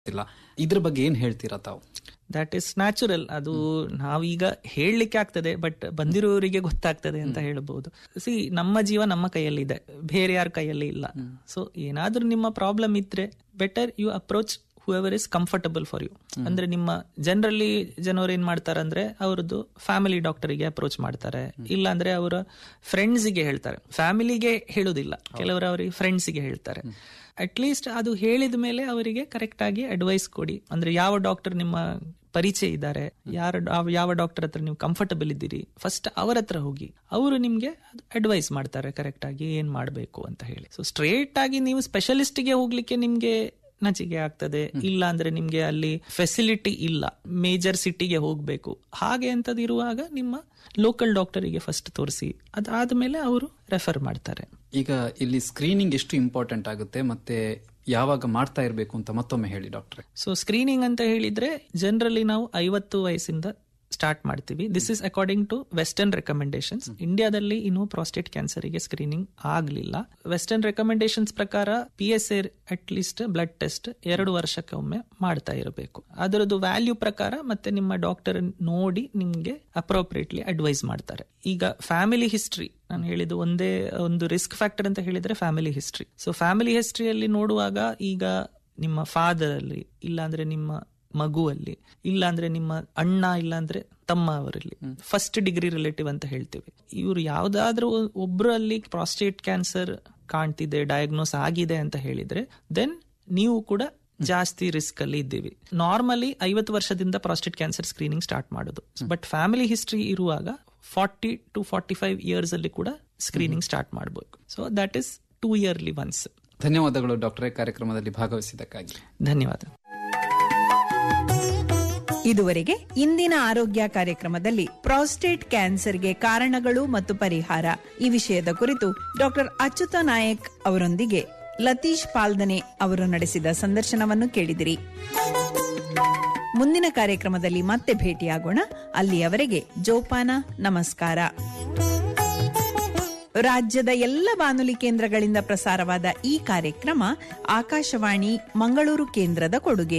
ಇಲ್ಲ ಇದ್ರ ಬಗ್ಗೆ ಏನ್ ಹೇಳ್ತೀರಾ ತಾವು ದಟ್ ಇಸ್ ನ್ಯಾಚುರಲ್ ಅದು ನಾವೀಗ ಹೇಳಲಿಕ್ಕೆ ಆಗ್ತದೆ ಬಟ್ ಬಂದಿರೋರಿಗೆ ಗೊತ್ತಾಗ್ತದೆ ಅಂತ ಹೇಳ್ಬಹುದು ಸಿ ನಮ್ಮ ಜೀವ ನಮ್ಮ ಕೈಯಲ್ಲಿ ಇದೆ ಬೇರೆ ಯಾರ ಕೈಯಲ್ಲಿ ಇಲ್ಲ ಸೊ ಏನಾದ್ರೂ ನಿಮ್ಮ ಪ್ರಾಬ್ಲಮ್ ಇದ್ರೆ better you approach whoever is comfortable for you ಅಂದ್ರೆ ನಿಮ್ಮ ಜನರಲಿ ಜನರು ಏನ್ ಮಾಡ್ತಾರೆ ಅಂದ್ರೆ ಅವ್ರದ್ದು ಫ್ಯಾಮಿಲಿ ಡಾಕ್ಟರಿಗೆ ಅಪ್ರೋಚ್ ಮಾಡ್ತಾರೆ ಇಲ್ಲ ಅಂದ್ರೆ ಅವರ ಫ್ರೆಂಡ್ಸಿಗೆ ಹೇಳ್ತಾರೆ ಫ್ಯಾಮಿಲಿಗೆ ಹೇಳುದಿಲ್ಲ ಕೆಲವರು ಅವರಿಗೆ ಫ್ರೆಂಡ್ಸಿಗೆ ಹೇಳ್ತಾರೆ ಅಟ್ ಲೀಸ್ಟ್ ಅದು ಹೇಳಿದ ಮೇಲೆ ಅವರಿಗೆ ಕರೆಕ್ಟ್ ಆಗಿ ಅಡ್ವೈಸ್ ಕೊಡಿ ಅಂದ್ರೆ ಯಾವ ಡಾಕ್ಟರ್ ನಿಮ್ಮ ಪರಿಚಯ ಇದ್ದಾರೆ ಯಾರ ಯಾವ ಡಾಕ್ಟರ್ ಹತ್ರ ನೀವು ಕಂಫರ್ಟಬಲ್ ಇದ್ದೀರಿ ಫಸ್ಟ್ ಅವರ ಹತ್ರ ಹೋಗಿ ಅವರು ನಿಮ್ಗೆ ಅಡ್ವೈಸ್ ಮಾಡ್ತಾರೆ ಕರೆಕ್ಟ್ ಆಗಿ ಏನ್ ಮಾಡಬೇಕು ಅಂತ ಹೇಳಿ ಸೊ ಸ್ಟ್ರೇಟ್ ಆಗಿ ನೀವು ಸ್ಪೆಷಲಿಸ್ಟ್ಗೆ ಹೋಗ್ಲಿಕ್ಕೆ ನಿಮ್ಗೆ ನಚಿಕೆ ಆಗ್ತದೆ ಇಲ್ಲ ಅಂದ್ರೆ ನಿಮ್ಗೆ ಅಲ್ಲಿ ಫೆಸಿಲಿಟಿ ಇಲ್ಲ ಮೇಜರ್ ಸಿಟಿಗೆ ಹೋಗ್ಬೇಕು ಹಾಗೆ ಅಂತದ್ ಇರುವಾಗ ನಿಮ್ಮ ಲೋಕಲ್ ಡಾಕ್ಟರಿಗೆ ಫಸ್ಟ್ ತೋರಿಸಿ ಅದಾದ್ಮೇಲೆ ಅವರು ರೆಫರ್ ಮಾಡ್ತಾರೆ ಈಗ ಇಲ್ಲಿ ಸ್ಕ್ರೀನಿಂಗ್ ಎಷ್ಟು ಇಂಪಾರ್ಟೆಂಟ್ ಆಗುತ್ತೆ ಮತ್ತೆ ಯಾವಾಗ ಮಾಡ್ತಾ ಇರಬೇಕು ಅಂತ ಮತ್ತೊಮ್ಮೆ ಹೇಳಿ ಡಾಕ್ಟ್ರೆ ಸೊ ಸ್ಕ್ರೀನಿಂಗ್ ಅಂತ ಹೇಳಿದ್ರೆ ಜನರಲಿ ನಾವು ಐವತ್ತು ವಯಸ್ಸಿಂದ ಸ್ಟಾರ್ಟ್ ಮಾಡ್ತೀವಿ this is according to western recommendations ಇಂಡಿಯಾದಲ್ಲಿ ಇನ್ನೂ ಪ್ರಾಸ್ಟೇಟ್ ಕ್ಯಾನ್ಸರ್ಗೆ ಸ್ಕ್ರೀನಿಂಗ್ ಆಗಲಿಲ್ಲ ವೆಸ್ಟರ್ನ್ ರೆಕಮೆಂಡೇಶನ್ಸ್ ಪ್ರಕಾರ P S A at least blood test ಎರಡು ವರ್ಷಕ್ಕೆ ಒಮ್ಮೆ ಮಾಡ್ತಾ ಇರಬೇಕು ಅದರದ್ದು ವ್ಯಾಲ್ಯೂ ಪ್ರಕಾರ ಮತ್ತೆ ನಿಮ್ಮ ಡಾಕ್ಟರ್ ನೋಡಿ ನಿಮ್ಗೆ ಅಪ್ರೋಪ್ರಿಯೇಟ್ಲಿ ಅಡ್ವೈಸ್ ಮಾಡ್ತಾರೆ ಈಗ ಫ್ಯಾಮಿಲಿ ಹಿಸ್ಟ್ರಿ ನಾನು ಹೇಳಿದ್ದು ಒಂದೇ ಒಂದು ರಿಸ್ಕ್ ಫ್ಯಾಕ್ಟರ್ ಅಂತ ಹೇಳಿದ್ರೆ ಫ್ಯಾಮಿಲಿ ಹಿಸ್ಟ್ರಿ ಸೊ ಫ್ಯಾಮಿಲಿ ಹಿಸ್ಟ್ರಿಯಲ್ಲಿ ನೋಡುವಾಗ ಈಗ ನಿಮ್ಮ ಫಾದರ್ ಅಲ್ಲಿ ಇಲ್ಲಾಂದ್ರೆ ನಿಮ್ಮ ಮಗುವಲ್ಲಿ ಇಲ್ಲ ಅಂದ್ರೆ ನಿಮ್ಮ ಅಣ್ಣ ಇಲ್ಲ ಅಂದ್ರೆ ತಮ್ಮ ಅವರಲ್ಲಿ ಫಸ್ಟ್ ಡಿಗ್ರಿ ರಿಲೇಟಿವ್ ಅಂತ ಹೇಳ್ತೀವಿ ಇವರು ಯಾವ್ದಾದ್ರೂ ಒಬ್ರಲ್ಲಿ ಪ್ರಾಸ್ಟೇಟ್ ಕ್ಯಾನ್ಸರ್ ಕಾಣ್ತಿದೆ ಡಯಾಗ್ನೋಸ್ ಆಗಿದೆ ಅಂತ ಹೇಳಿದ್ರೆ ದೆನ್ ನೀವು ಕೂಡ ಜಾಸ್ತಿ ರಿಸ್ಕ್ ಅಲ್ಲಿ ಇದ್ದೀವಿ ನಾರ್ಮಲಿ ಐವತ್ತು ವರ್ಷದಿಂದ ಪ್ರಾಸ್ಟೇಟ್ ಕ್ಯಾನ್ಸರ್ ಸ್ಕ್ರೀನಿಂಗ್ ಸ್ಟಾರ್ಟ್ ಮಾಡೋದು ಬಟ್ ಫ್ಯಾಮಿಲಿ ಹಿಸ್ಟ್ರಿ ಇರುವಾಗ forty to forty five years ಅಲ್ಲಿ ಕೂಡ ಸ್ಕ್ರೀನಿಂಗ್ ಸ್ಟಾರ್ಟ್ ಮಾಡಬೇಕು so that is two yearly once ಧನ್ಯವಾದಗಳು ಡಾಕ್ಟರೇ ಕಾರ್ಯಕ್ರಮದಲ್ಲಿ ಭಾಗವಹಿಸಿದ್ದಕ್ಕಾಗಿ ಧನ್ಯವಾದ ಇದುವರೆಗೆ ಇಂದಿನ ಆರೋಗ್ಯ ಕಾರ್ಯಕ್ರಮದಲ್ಲಿ ಪ್ರಾಸ್ಟೇಟ್ ಕ್ಯಾನ್ಸರ್ಗೆ ಕಾರಣಗಳು ಮತ್ತು ಪರಿಹಾರ ಈ ವಿಷಯದ ಕುರಿತು ಡಾಕ್ಟರ್ ಅಚ್ಯುತ ನಾಯಕ್ ಅವರೊಂದಿಗೆ ಲತೀಶ್ ಪಾಲ್ದನೆ ಅವರು ನಡೆಸಿದ ಸಂದರ್ಶನವನ್ನು ಕೇಳಿದಿರಿ ಮುಂದಿನ ಕಾರ್ಯಕ್ರಮದಲ್ಲಿ ಮತ್ತೆ ಭೇಟಿಯಾಗೋಣ ಅಲ್ಲಿಯವರೆಗೆ ಜೋಪಾನ ನಮಸ್ಕಾರ ರಾಜ್ಯದ ಎಲ್ಲ ಬಾನುಲಿ ಕೇಂದ್ರಗಳಿಂದ ಪ್ರಸಾರವಾದ ಈ ಕಾರ್ಯಕ್ರಮ ಆಕಾಶವಾಣಿ ಮಂಗಳೂರು ಕೇಂದ್ರದ ಕೊಡುಗೆ